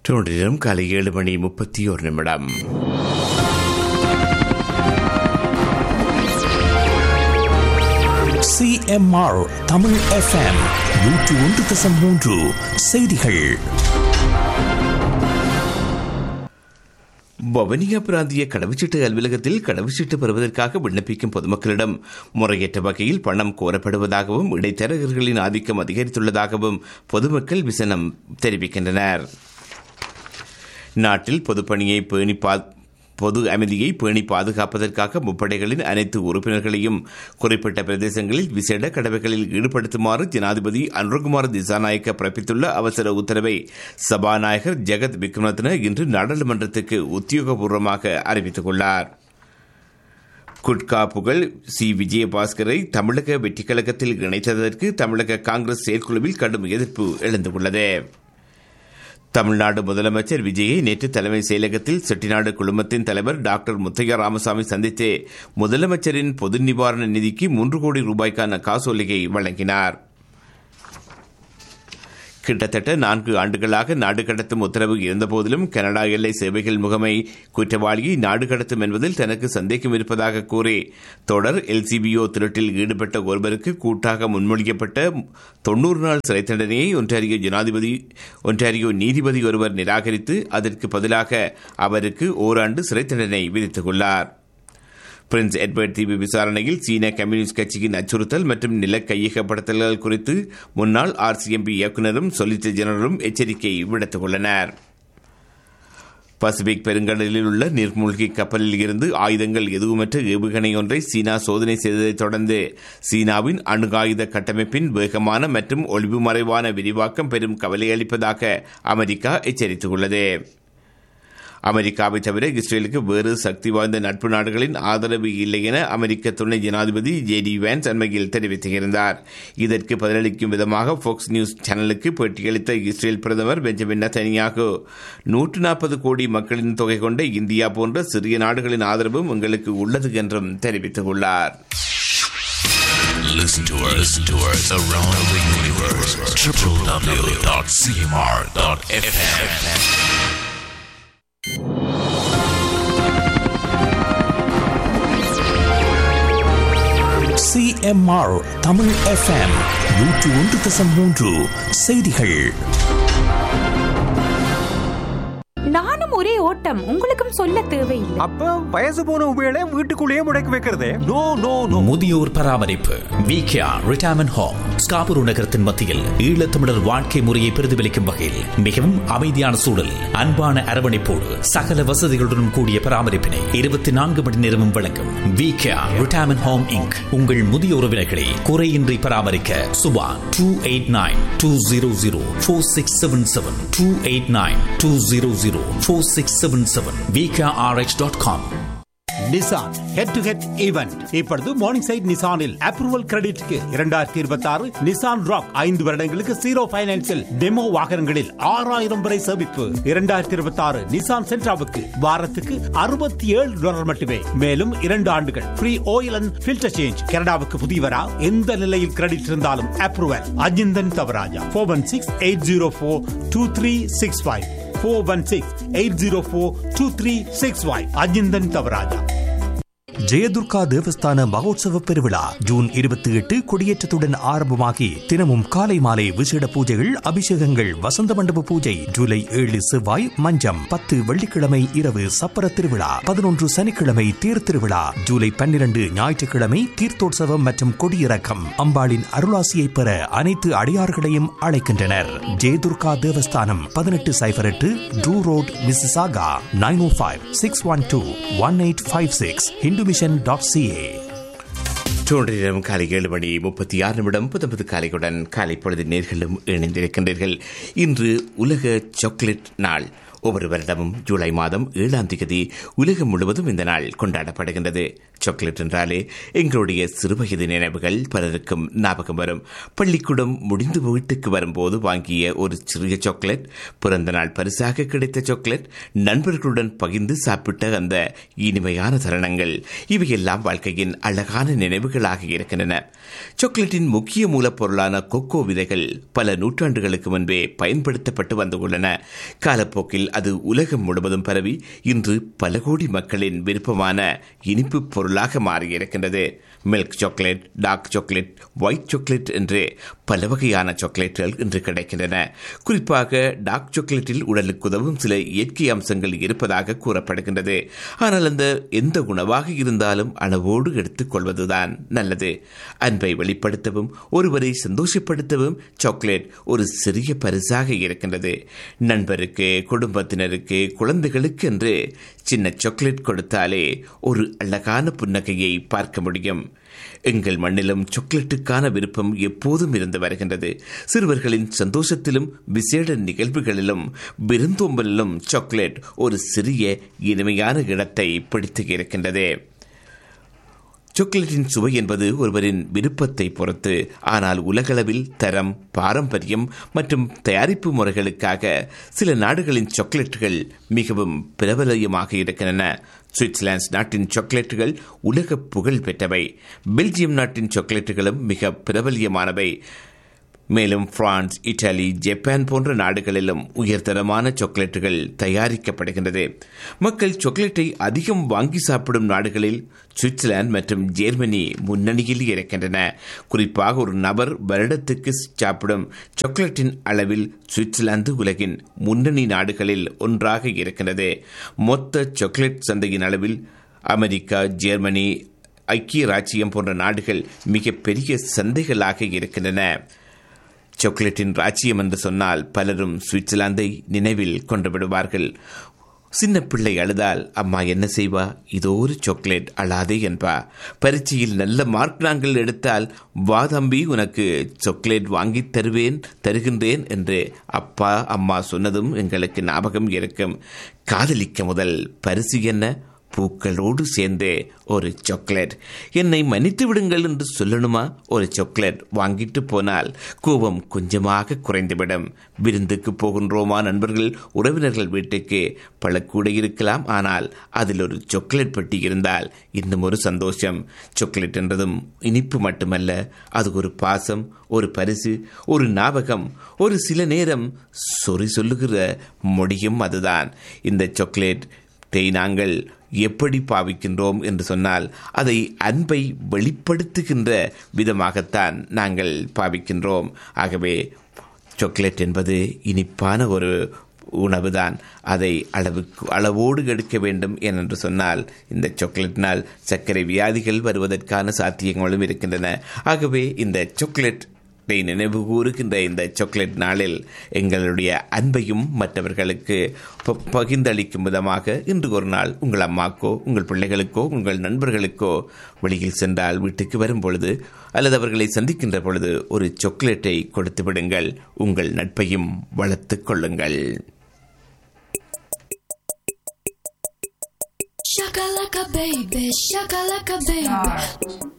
டொரண்டோவிலும் காலை ஏழு மணி முப்பத்தி ஒரு நிமிடம் சிஎம்ஆர் தமிழ் எஃப்எம் நூற்று ஒன்று தசம் மூன்று செய்திகள் வவனியா பிராந்திய கடவுச்சீட்டு அலுவலகத்தில் கடவுச்சீட்டு பெறுவதற்காக விண்ணப்பிக்கும் பொதுமக்களிடம் முறையற்ற வகையில் பணம் கோரப்படுவதாகவும் இடைத்தரகர்களின் ஆதிக்கம் அதிகரித்துள்ளதாகவும் பொதுமக்கள் விசனம் தெரிவிக்கின்றனர் நாட்டில் பொதுப்பணியை பேணி பொது அமைதியை பேணி பாதுகாப்பதற்காக முப்படைகளின் அனைத்து உறுப்பினர்களையும் குறிப்பிட்ட பிரதேசங்களில் விசேட கடமைகளில் ஈடுபடுத்துமாறு ஜனாதிபதி அனுரகுமார் திசாநாயக்க பிறப்பித்துள்ள அவசர உத்தரவை சபாநாயகர் ஜெகத் விக்ரமரத்ன இன்று நாடாளுமன்றத்துக்கு உத்தியோகபூர்வமாக அறிவித்துள்ளார் குட்கா புகழ் சி விஜயபாஸ்கரை தமிழக வெற்றிக் கழகத்தில் இணைத்ததற்கு தமிழக காங்கிரஸ் செயற்குழுவில் கடும் எதிர்ப்பு எழுந்துள்ளது தமிழ்நாடு முதலமைச்சர் விஜயை நேற்று தலைமை செயலகத்தில் செட்டிநாடு குழுமத்தின் தலைவர் டாக்டர் முத்தையா ராமசாமி சந்தித்து முதலமைச்சரின் பொது நிவாரண நிதிக்கு மூன்று கோடி ரூபாய்க்கான காசோலையை வழங்கினார் கிட்டத்தட்ட நான்கு ஆண்டுகளாக நாடு கடத்தும் உத்தரவு இருந்தபோதிலும் கனடா எல்லை சேவைகள் முகமை குற்றவாளியை நாடு கடத்தும் என்பதில் தனக்கு சந்தேகம் இருப்பதாக கூறி தொடர் எல்சிபிஓ திருட்டில் ஈடுபட்ட ஒருவருக்கு கூட்டாக முன்மொழியப்பட்ட தொன்னூறு நாள் சிறை தண்டனையை ஒன்றாரியோ ஜனாதிபதி ஒன்றாரியோ நீதிபதி ஒருவர் நிராகரித்து அதற்கு பதிலாக அவருக்கு ஓராண்டு சிறை தண்டனை விதித்துள்ளார் பிரின்ஸ் எட்வர்ட் தீவு விசாரணையில் சீன கம்யூனிஸ்ட் கட்சியின் அச்சுறுத்தல் மற்றும் நில கையகப்படுத்தல்கள் குறித்து முன்னாள் ஆர்சிஎம்பி இயக்குநரும் சொலிசிட்டர் ஜெனரலும் எச்சரிக்கை விடுத்துள்ளனர் பசிபிக் பெருங்கடலில் உள்ள நீர்மூழ்கி கப்பலில் இருந்து ஆயுதங்கள் எதுவுமற்ற ஏவுகணை ஒன்றை சீனா சோதனை செய்ததைத் தொடர்ந்து சீனாவின் அணுகாயுத கட்டமைப்பின் வேகமான மற்றும் ஒளிவு மறைவான விரிவாக்கம் பெரும் கவலையளிப்பதாக அமெரிக்கா எச்சரித்துள்ளது அமெரிக்காவை தவிர இஸ்ரேலுக்கு வேறு சக்தி வாய்ந்த நட்பு நாடுகளின் ஆதரவு இல்லை என அமெரிக்க துணை ஜனாதிபதி ஜே டி வேன்ஸ் அண்மையில் தெரிவித்திருந்தார் இதற்கு பதிலளிக்கும் விதமாக ஃபோக்ஸ் நியூஸ் சேனலுக்கு பேட்டியளித்த இஸ்ரேல் பிரதமர் பெஞ்சமின் நத்தனியாகு நூற்று நாற்பது கோடி மக்களின் தொகை கொண்ட இந்தியா போன்ற சிறிய நாடுகளின் ஆதரவும் எங்களுக்கு உள்ளது என்றும் தெரிவித்துள்ளார் Listen to us, to us around the universe. www.cmr.fm. CMR Tamil FM நூற்று ஒன்று தசம் மூன்று செய்திகள் நானும் ஒரே ஓட்டம் உங்களுக்கும் சொல்ல தேவையில்லை அப்ப வயசு போன உபயோக வீட்டுக்குள்ளேயே முடக்கி வைக்கிறதே நோ நோ நோ முதியோர் பராமரிப்பு விகேஆ ரிட்டையர்மெண்ட் ஹோம் ஸ்காபுரு நகரத்தின் மத்தியில் ஈழத்தமிழர் வாழ்க்கை முறையை பிரதிபலிக்கும் வகையில் மிகவும் அமைதியான சூழல் அன்பான அரவணைப்போடு சகல வசதிகளுடன் கூடிய பராமரிப்பினை இருபத்தி நான்கு மணி நேரமும் வழங்கும் விகேஆ ரிட்டையர்மெண்ட் ஹோம் இங்க் உங்கள் முதிய உறவினர்களை குறையின்றி பராமரிக்க Subha two eight nine two zero zero four six seven seven two eight nine two zero zero four six seven seven VKRH dot com Nissan head to head event இப்பொழுது morning side நிசானில் approval கிரெடிட்க்கு இரண்டாயிரத்தி இருபத்தி ஆறு Nissan rock ஐந்து வருடங்களுக்கு zero financial demo வாகனங்களில் ஆறாயிரம் வரை சேமிப்பு இரண்டாயிரத்தி இருபத்தி ஆறு நிசான் சென்ட்ராவுக்கு வாரத்துக்கு அறுபத்தி ஏழு டாலர் மட்டுமே மேலும் இரண்டு ஆண்டுகள் free oil and filter change கனடாவுக்கு புதியவரா எந்த நிலையில் கிரெடிட் இருந்தாலும் approval Ajinthan Thavarajah four one six eight zero four two three six five four one six eight zero four two three six five Ajinthan Thavarajah Jayadurga தேவஸ்தான மகோத்சவ பெருவிழா ஜூன் இருபத்தி எட்டு கொடியேற்றத்துடன் ஆரம்பமாகி தினமும் காலை மாலை விசேட பூஜைகள் அபிஷேகங்கள் வசந்த மண்டப பூஜை ஜூலை ஏழு செவ்வாய் மஞ்சம் பத்து வெள்ளிக்கிழமை இரவு சப்பர திருவிழா பதினொன்று சனிக்கிழமை தேர் திருவிழா ஜூலை பன்னிரண்டு ஞாயிற்றுக்கிழமை தீர்த்தோற்சவம் மற்றும் கொடியிறக்கம் அம்பாளின் அருளாசியை பெற அனைத்து அடியார்களையும் அழைக்கின்றனர் ஜெயதுர்கா தேவஸ்தானம் பதினெட்டு சைபர் எட்டு Drew road Mississauga nine O five six one two one eight five six Hindu mission dot CA டொரண்டோவிலும் காலை ஏழு மணி முப்பத்தி ஆறு நிமிடம் புதம்பது காலையுடன் காலை பொழுது நேர்களும் இணைந்திருக்கின்றீர்கள் இன்று உலக சாக்லேட் நாள் ஒவ்வொரு வருடமும் ஜூலை மாதம் ஏழாம் தேதி உலகம் முழுவதும் இந்த நாள் கொண்டாடப்படுகின்றது சாக்லேட் என்றாலே எங்களுடைய சிறுவயது நினைவுகள் பலருக்கும் ஞாபகம் வரும் பள்ளிக்கூடம் முடிந்து வீட்டுக்கு வரும்போது வாங்கிய ஒரு சிறிய சாக்லேட் பிறந்த நாள் பரிசாக கிடைத்த சாக்லேட் நண்பர்களுடன் பகிர்ந்து சாப்பிட்ட அந்த இனிமையான தருணங்கள் இவையெல்லாம் வாழ்க்கையின் அழகான நினைவுகளாக இருக்கின்றன சாக்லேட்டின் முக்கிய மூலப்பொருளான கொக்கோ விதைகள் பல நூற்றாண்டுகளுக்கு முன்பே பயன்படுத்தப்பட்டு வந்துள்ளன காலப்போக்கில் அது உலகம் முழுவதும் பரவி இன்று பல கோடி மக்களின் விருப்பமான இனிப்பு பொருளாக மாறியிருக்கின்றது milk chocolate dark chocolate white chocolate என்று பல வகையான சாக்லேட்டுகள் இன்று கிடைக்கின்றன குறிப்பாக டார்க் சாக்லேட்டில் உடலுக்கு உதவும் சில இயற்கை அம்சங்கள் இருப்பதாக கூறப்படுகின்றது ஆனால் அந்த எந்த உணவாக இருந்தாலும் அளவோடு எடுத்துக் கொள்வதுதான் நல்லது அன்பை வெளிப்படுத்தவும் ஒருவரை சந்தோஷப்படுத்தவும் சாக்லேட் ஒரு சிறிய பரிசாக இருக்கின்றது நண்பருக்கு குடும்பத்தினருக்கு குழந்தைகளுக்கு என்று சின்ன சாக்லேட் கொடுத்தாலே ஒரு அழகான புன்னகையை பார்க்க முடியும் எங்கள் மண்ணிலும் சாக்லேட்டுக்கான விருப்பம் எப்போதும் இருந்து வருகின்றது சிறுவர்களின் சந்தோஷத்திலும் விசேட நிகழ்வுகளிலும் விருந்தோம்பலிலும் சாக்லேட் ஒரு சிறிய இனிமையான இடத்தை பிடித்து இருக்கின்றது சாக்லேட்டின் சுவை என்பது ஒருவரின் விருப்பத்தை பொறுத்து ஆனால் உலகளவில் தரம் பாரம்பரியம் மற்றும் தயாரிப்பு முறைகளுக்காக சில நாடுகளின் சாக்லேட்டுகள் மிகவும் பிரபலயமாக இருக்கின்றன சுவிட்சர்லாந்து நாட்டின் சாக்லேட்டுகள் உலக புகழ் பெற்றவை பெல்ஜியம் நாட்டின் சாக்லேட்டுகளும் மிக பிரபல்யமானவை மேலும் பிரான்ஸ் இத்தாலி ஜப்பான் போன்ற நாடுகளிலும் உயர்தரமான சாக்லேட்டுகள் தயாரிக்கப்படுகின்றது மக்கள் சாக்லேட்டை அதிகம் வாங்கி சாப்பிடும் நாடுகளில் சுவிட்சர்லாந்து மற்றும் ஜெர்மனி முன்னணியில் இருக்கின்றன குறிப்பாக ஒரு நபர் வருடத்துக்கு சாப்பிடும் சாக்லேட்டின் அளவில் சுவிட்சர்லாந்து உலகின் முன்னணி நாடுகளில் ஒன்றாக இருக்கின்றது மொத்த சாக்லேட் சந்தையின் அளவில் அமெரிக்கா ஜெர்மனி ஐக்கிய ராச்சியம் போன்ற நாடுகள் மிகப்பெரிய சந்தைகளாக இருக்கின்றன சாக்லேட்டின் ராச்சியம் என்று சொன்னால் பலரும் சுவிட்சர்லாந்தை நினைவில் கொண்டு விடுவார்கள் சின்ன பிள்ளை அழுதால் அம்மா என்ன செய்வா இதோ ஒரு சாக்லேட் அழாதே என்பா பரீட்சையில் நல்ல மார்க் நாங்கள் எடுத்தால் வா தம்பி உனக்கு சாக்லேட் வாங்கி தருவேன் தருகின்றேன் என்று அப்பா அம்மா சொன்னதும் எங்களுக்கு ஞாபகம் இருக்கும் காதலிக்க முதல் பரிசு என்ன பூக்களோடு சேர்ந்தே ஒரு சாக்லேட் என்னை மன்னித்து விடுங்கள் என்று சொல்லணுமா ஒரு சாக்லேட் வாங்கிட்டு போனால் கோபம் கொஞ்சமாக குறைந்துவிடும் விருந்துக்கு போகின்றோமா நண்பர்கள் உறவினர்கள் வீட்டுக்கு பல கூட இருக்கலாம் ஆனால் அதில் ஒரு சாக்லேட் பெட்டி இருந்தால் இன்னும் ஒரு சந்தோஷம் சாக்லேட் என்றதும் இனிப்பு மட்டுமல்ல அது ஒரு பாசம் ஒரு பரிசு ஒரு ஞாபகம் ஒரு சில நேரம் சொறி சொல்லுகிற மொழியும் அதுதான் இந்த சாக்லேட் நாங்கள் எப்படி பாவிக்கின்றோம் என்று சொன்னால் அதை அன்பை வெளிப்படுத்துகின்ற விதமாகத்தான் நாங்கள் பாவிக்கின்றோம் ஆகவே சாக்லேட் என்பது இனிப்பான ஒரு உணவுதான் அதை அளவுக்கு அளவோடு எடுக்க வேண்டும் ஏனென்று சொன்னால் இந்த சாக்லேட்டினால் சர்க்கரை வியாதிகள் வருவதற்கான சாத்தியங்களும் இருக்கின்றன ஆகவே இந்த சாக்லேட் நினைவு கூறுகின்ற இந்த சாக்லேட் நாளில் எங்களுடைய அன்பையும் மற்றவர்களுக்கு பகிர்ந்தளிக்கும் விதமாக இன்று ஒரு நாள் உங்கள் அம்மாக்கோ உங்கள் பிள்ளைகளுக்கோ உங்கள் நண்பர்களுக்கோ வெளியில் சென்றால் வீட்டுக்கு வரும் பொழுது அல்லது அவர்களை சந்திக்கின்ற பொழுது ஒரு சாக்லேட்டை கொடுத்து விடுங்கள் உங்கள் நட்பையும் வளர்த்துக் கொள்ளுங்கள் Shakalaka baby, shakalaka baby.